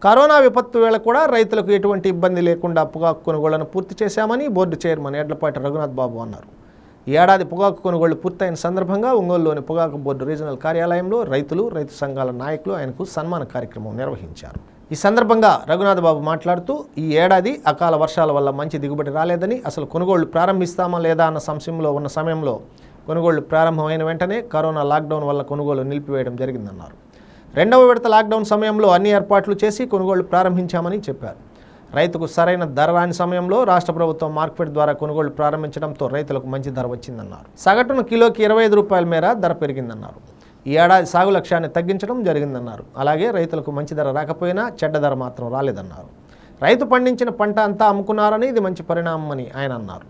corona విపత్తు వేళ కూడా రైతులకు ఎటువంటి ఇబ్బంది లేకుండా పొగాకు కొనుగోళ్లను పూర్తి చేశామని బోర్డు చైర్మన్ ఎడ్లపాటి రఘునాథ్ బాబు అన్నారు ఈ ఏడాది పొగాకు కొనుగోళ్లు పూర్తయిన సందర్భంగా ఒంగోలులోని పొగాకు బోర్డు రీజనల్ కార్యాలయంలో రైతులు రైతు సంఘాల నాయకులు ఆయనకు సన్మాన కార్యక్రమం నిర్వహించారు ఈ సందర్భంగా రఘునాథ్ బాబు మాట్లాడుతూ ఈ ఏడాది అకాల వర్షాల వల్ల మంచి దిగుబడి రాలేదని అసలు కొనుగోళ్లు ప్రారంభిస్తామా లేదా అన్న సంశయంలో ఉన్న సమయంలో కొనుగోళ్లు ప్రారంభమైన వెంటనే కరోనా లాక్డౌన్ వల్ల కొనుగోలు నిలిపివేయడం జరిగిందన్నారు రెండవ విడత లాక్డౌన్ సమయంలో అన్ని ఏర్పాట్లు చేసి కొనుగోళ్లు ప్రారంభించామని చెప్పారు రైతుకు సరైన ధర రాని సమయంలో రాష్ట్ర ప్రభుత్వం మార్కెట్ ద్వారా కొనుగోళ్లు ప్రారంభించడంతో రైతులకు మంచి ధర వచ్చిందన్నారు సగటున కిలోకి ఇరవై ఐదు రూపాయల మేర ధర పెరిగిందన్నారు ఈ ఏడాది సాగు లక్ష్యాన్ని తగ్గించడం జరిగిందన్నారు అలాగే రైతులకు మంచి ధర రాకపోయినా చెడ్డ ధర మాత్రం రాలేదన్నారు రైతు పండించిన పంట అంతా అమ్ముకున్నారని ఇది మంచి పరిణామం అని ఆయన అన్నారు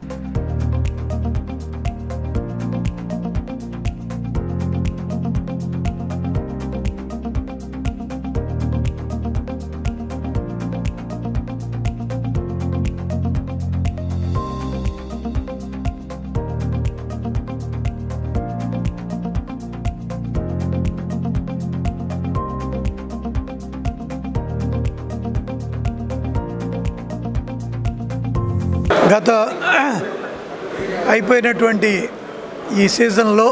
గత అయిపోయినటువంటి ఈ సీజన్లో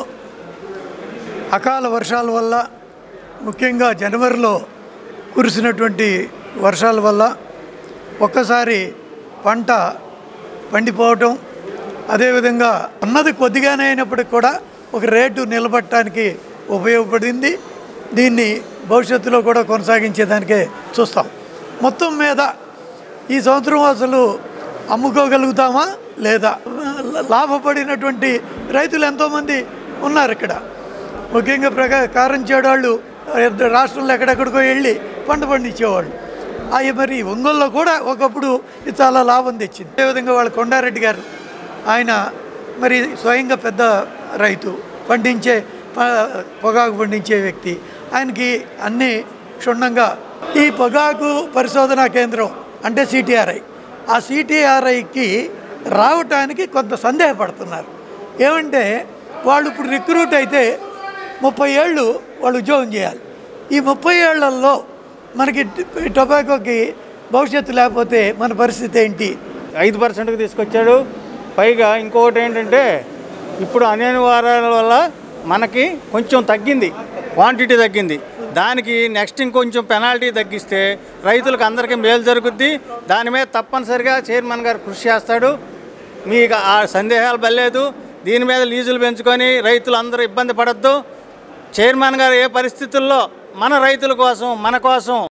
అకాల వర్షాల వల్ల ముఖ్యంగా జనవరిలో కురిసినటువంటి వర్షాల వల్ల ఒక్కసారి పంట పండిపోవటం అదేవిధంగా ఉన్నది కొద్దిగానే అయినప్పటికి కూడా ఒక రేటు నిలబట్టడానికి ఉపయోగపడింది దీన్ని భవిష్యత్తులో కూడా కొనసాగించేదానికే చూస్తాం మొత్తం మీద ఈ సంవత్సరం అసలు అమ్ముకోగలుగుతామా లేదా లాభపడినటువంటి రైతులు ఎంతోమంది ఉన్నారు ఇక్కడ ముఖ్యంగా ప్రకా కారం చేడాళ్ళు రాష్ట్రంలో ఎక్కడెక్కడికో వెళ్ళి పంట పండించేవాళ్ళు అవి మరి ఒంగోలులో కూడా ఒకప్పుడు ఇది చాలా లాభం తెచ్చింది అదేవిధంగా వాళ్ళ కొండారెడ్డి గారు ఆయన మరి స్వయంగా పెద్ద రైతు పండించే ప- పొగాకు పండించే వ్యక్తి ఆయనకి అన్నీ క్షుణ్ణంగా ఈ పొగాకు పరిశోధనా కేంద్రం అంటే సిటిఆర్ఐ ఆ సిటిఆర్ఐకి రావటానికి కొంత సందేహపడుతున్నారు ఏమంటే వాళ్ళు ఇప్పుడు రిక్రూట్ అయితే ముప్పై ఏళ్ళు వాళ్ళు ఉద్యోగం చేయాలి ఈ ముప్పై ఏళ్లలో మనకి ట- టొబాకోకి భవిష్యత్తు లేకపోతే మన పరిస్థితి ఏంటి ఐదు పర్సెంట్కి తీసుకొచ్చాడు పైగా ఇంకొకటి ఏంటంటే ఇప్పుడు అనేక వారాల వల్ల మనకి కొంచెం తగ్గింది క్వాంటిటీ తగ్గింది దానికి నెక్స్ట్ ఇంకొంచెం పెనాల్టీ తగ్గిస్తే రైతులకు అందరికీ మేలు జరుగుద్ది దాని మీద తప్పనిసరిగా చైర్మన్ గారు కృషి చేస్తాడు మీకు ఆ సందేహాలు బలేదు దీని మీద లీజులు పెంచుకొని రైతులు అందరూ ఇబ్బంది పడద్దు చైర్మన్ గారు ఏ పరిస్థితుల్లో మన రైతుల కోసం మన కోసం